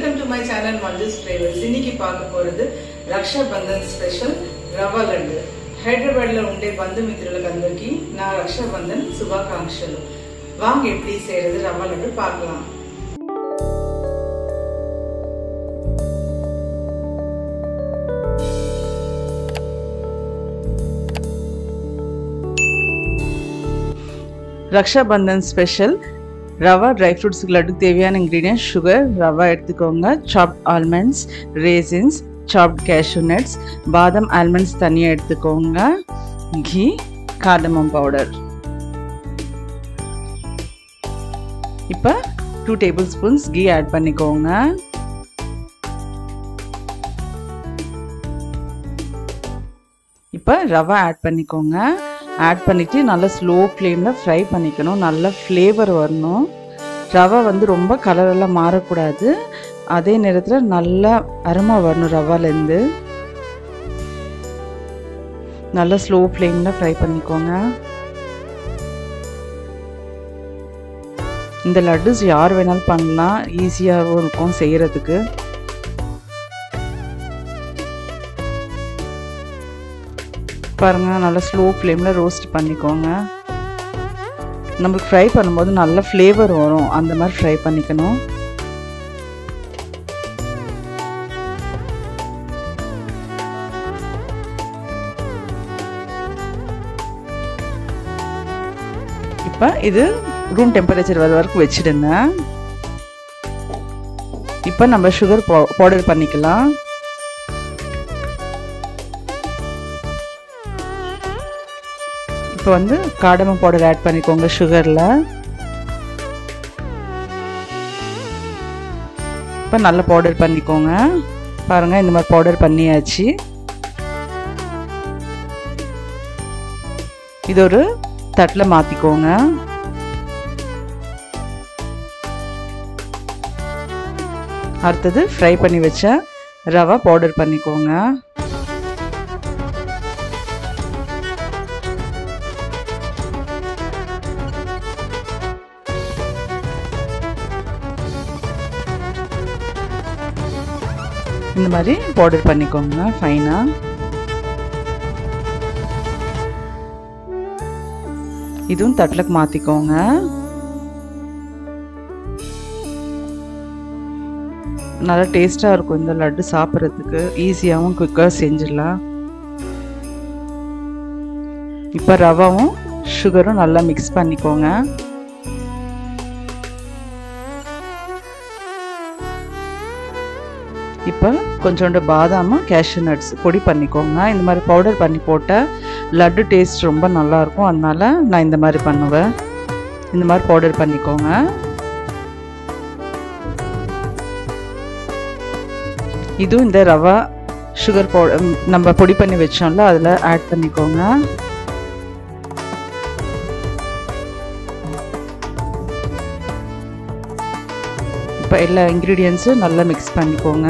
welcome to my channel Manju's flavours இன்னைக்கு பார்க்க போறது రక్షా బంధన్ స్పెషల్ రవ్వ లడ్డు హైదరాబాద్లో ఉండే బంధుమిత్రులకు అందరికీ నా రక్షా బంధన్ శుభాకాంక్షలు வாங்க எப்படி செய்யறது ரவா லட்டு பார்க்கலாம் ரக்ஷா பந்தன் ஸ்பெஷல் ரவா ட்ரை ஃப்ரூட்ஸுக்கு லட்டுக்கு தேவையான இன்க்ரீடியன்ட் சுகர் ரவா எடுத்துக்கோங்க chopped almonds raisins chopped cashew nuts பாதாம் ஆல்மண்ட்ஸ் தனியாக எடுத்துக்கோங்க கீ கார்டமம் பவுடர் இப்போ two tablespoons ghee add பண்ணிக்கோங்க இப்போ ரவை ஆட் பண்ணிக்கோங்க ஆட் பண்ணிவிட்டு நல்லா ஸ்லோ ஃப்ளேமில் ஃப்ரை பண்ணிக்கணும் நல்ல ஃப்ளேவர் வரணும் ரவை வந்து ரொம்ப கலரெல்லாம் மாறக்கூடாது அதே நேரத்தில் நல்லா அருமை வரணும் ரவாலேருந்து நல்லா ஸ்லோ ஃப்ளேமில் ஃப்ரை பண்ணிக்கோங்க இந்த லட்டுஸ் யார் வேணாலும் பண்ணலாம் ஈஸியாகவும் இருக்கும் செய்கிறதுக்கு பாருங்கள் நல்லா ஸ்லோ ஃப்ளேமில் ரோஸ்ட் பண்ணிக்கோங்க நம்மளுக்கு ஃப்ரை பண்ணும்போது நல்ல ஃப்ளேவர் வரும் அந்த மாதிரி ஃப்ரை பண்ணிக்கணும் இப்போ இது ரூம் டெம்பரேச்சர் வர வரைக்கும் வச்சுடுங்க இப்போ நம்ம சுகர் பவுடர் பண்ணிக்கலாம் இப்போ வந்து காடமம் பவுடர் ஆட் பண்ணிக்கோங்க சுகரில் இப்போ நல்ல பவுடர் பண்ணிக்கோங்க பாருங்கள் இந்த மாதிரி பவுடர் பண்ணியாச்சு இது ஒரு தட்டில் மாற்றிக்கோங்க அடுத்தது ஃப்ரை பண்ணி வச்ச ரவா பவுடர் பண்ணிக்கோங்க இந்த மாதிரி பவுடர் பண்ணிக்கோங்க ஃபைனாக இதுவும் தட்டிலுக்கு மாற்றிக்கோங்க நல்லா டேஸ்ட்டாக இருக்கும் இந்த லட்டு சாப்பிட்றதுக்கு ஈஸியாகவும் குயிக்காக செஞ்சிடலாம் இப்போ ரவாவும் சுகரும் நல்லா மிக்ஸ் பண்ணிக்கோங்க இப்போ கொஞ்சோண்டு பாதாமும் கேஷ்யூ நட்ஸ் பொடி பண்ணிக்கோங்க இந்த மாதிரி பவுடர் பண்ணி போட்டால் லட்டு டேஸ்ட் ரொம்ப நல்லாயிருக்கும் அதனால நான் இந்த மாதிரி பண்ணுவேன் இந்த மாதிரி பவுடர் பண்ணிக்கோங்க இதுவும் இந்த ரவா சுகர் பவுடர் நம்ம பொடி பண்ணி வச்சோம்ல அதில் ஆட் பண்ணிக்கோங்க இப்போ எல்லா இன்க்ரீடியன்ஸும் நல்லா மிக்ஸ் பண்ணிக்கோங்க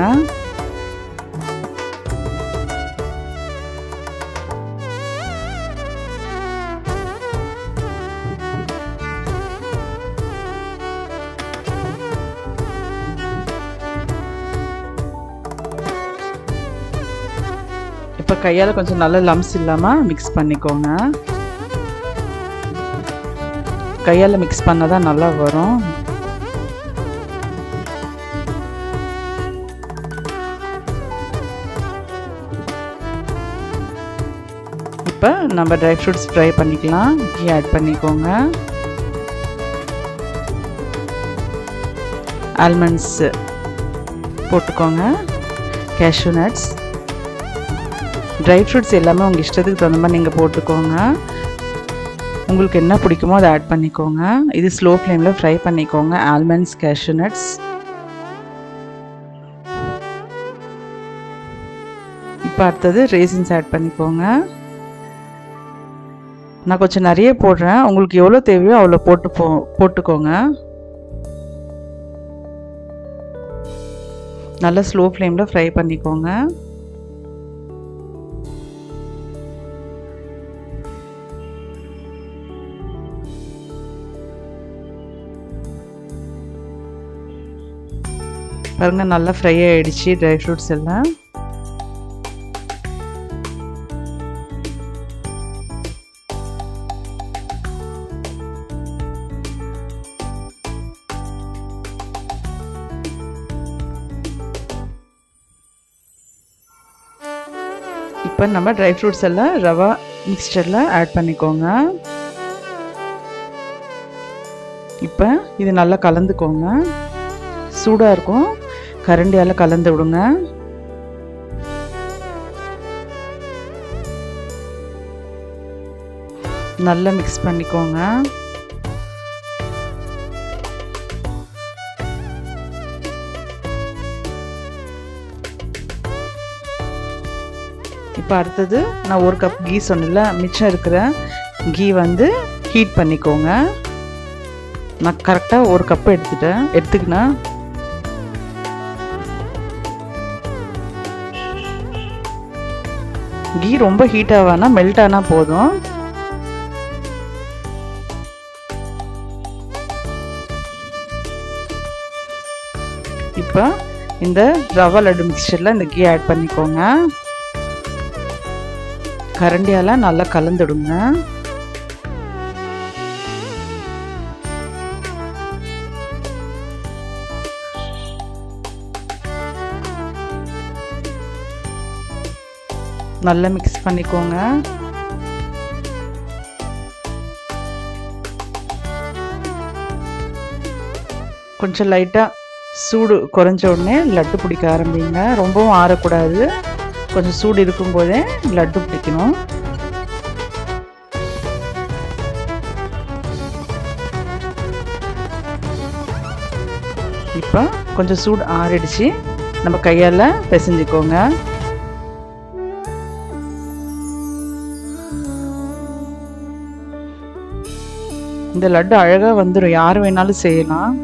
இப்போ கையால் கொஞ்சம் நல்ல லம்ஸ் இல்லாமல் மிக்ஸ் பண்ணிக்கோங்க கையால் மிக்ஸ் பண்ணால் தான் நல்லா வரும் இப்போ நம்ம ட்ரை ஃப்ரூட்ஸ் ஃப்ரை பண்ணிக்கலாம் கீ ஆட் பண்ணிக்கோங்க ஆல்மண்ட்ஸ் போட்டுக்கோங்க கேஷ்யூ நட்ஸ் ட்ரை ஃப்ரூட்ஸ் எல்லாமே உங்கள் இஷ்டத்துக்கு தகுந்த மாதிரி நீங்கள் போட்டுக்கோங்க உங்களுக்கு என்ன பிடிக்குமோ அதை ஆட் பண்ணிக்கோங்க இது ஸ்லோ ஃப்ளேமில் ஃப்ரை பண்ணிக்கோங்க ஆல்மண்ட்ஸ் கேஷ்யூ நட்ஸ் இப்போ அடுத்தது ரேசின்ஸ் ஆட் பண்ணிக்கோங்க நான் கொஞ்சம் நிறைய போடுறேன் உங்களுக்கு எவ்வளோ தேவையோ அவ்வளோ போட்டு போ போட்டுக்கோங்க நல்லா ஸ்லோ ஃப்ளேமில் ஃப்ரை பண்ணிக்கோங்க பாருங்கள் நல்லா ஃப்ரை ஆகிடுச்சு ட்ரை ஃப்ரூட்ஸ் எல்லாம் இப்போ நம்ம ட்ரை ஃப்ரூட்ஸ் எல்லாம் ரவா மிக்சரில் ஆட் பண்ணிக்கோங்க இப்போ இது நல்லா கலந்துக்கோங்க சூடாக இருக்கும் கரண்டியால் கலந்து விடுங்க நல்லா மிக்ஸ் பண்ணிக்கோங்க இப்போ அடுத்தது நான் ஒரு கப் கீ சொன்னல மிச்சம் இருக்கிற கீ வந்து ஹீட் பண்ணிக்கோங்க நான் கரெக்டாக ஒரு கப் எடுத்துட்டேன் எடுத்துக்கினேன் கீ ரொம்ப ஹீட் ஆகானா மெல்ட் ஆனால் போதும் இப்போ இந்த ரவா லட்டு மிக்சரில் இந்த கீ ஆட் பண்ணிக்கோங்க கரண்டியால் நல்லா கலந்துடுங்க நல்லா மிக்ஸ் பண்ணிக்கோங்க கொஞ்சம் லைட்டாக சூடு குறைஞ்ச உடனே லட்டு பிடிக்க ஆரம்பிங்க ரொம்பவும் ஆறக்கூடாது கொஞ்சம் சூடு இருக்கும்போதே லட்டு பிடிக்கணும் இப்போ கொஞ்சம் சூடு ஆறிடுச்சு நம்ம கையால் பிசைஞ்சிக்கோங்க இந்த லட்டு அழகாக வந்துடும் யார் வேணாலும் செய்யலாம்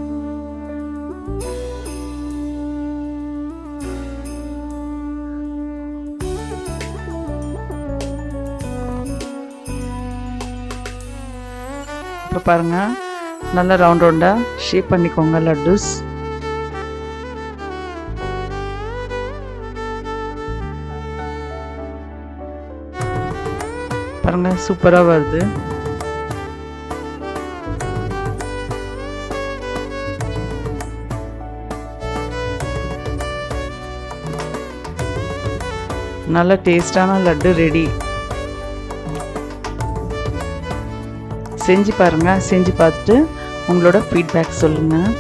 இப்போ பாருங்கள் நல்லா ரவுண்ட் ரவுண்டாக ஷேப் பண்ணிக்கோங்க லட்டுஸ் பாருங்கள் சூப்பராக வருது நல்ல டேஸ்டான லட்டு ரெடி செஞ்சு பாருங்கள் செஞ்சு பார்த்துட்டு உங்களோட ஃபீட்பேக் சொல்லுங்கள்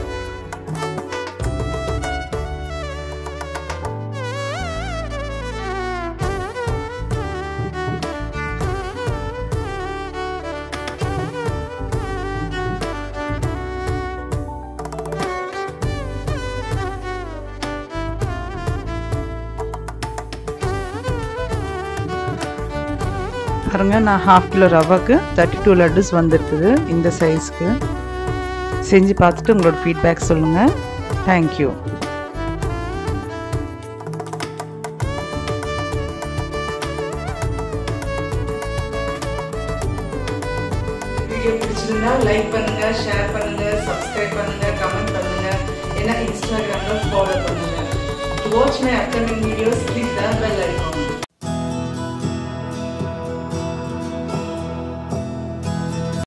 பாருங்க நான் ஹாஃப் கிலோ ரவாக்கு தேர்ட்டி டூ லட்டுஸ் வந்திருக்குது இந்த சைஸ்க்கு செஞ்சு பார்த்துட்டு உங்களோட ஃபீட்பேக் சொல்லுங்கள் தேங்க்யூ வீடியோ பிடிச்சிருந்தா லைக் பண்ணுங்க ஷேர் பண்ணுங்க சப்ஸ்கிரைப் பண்ணுங்க கமெண்ட் பண்ணுங்க என்ன இன்ஸ்டாகிராம்ல ஃபாலோ பண்ணுங்க to watch my upcoming videos click the bell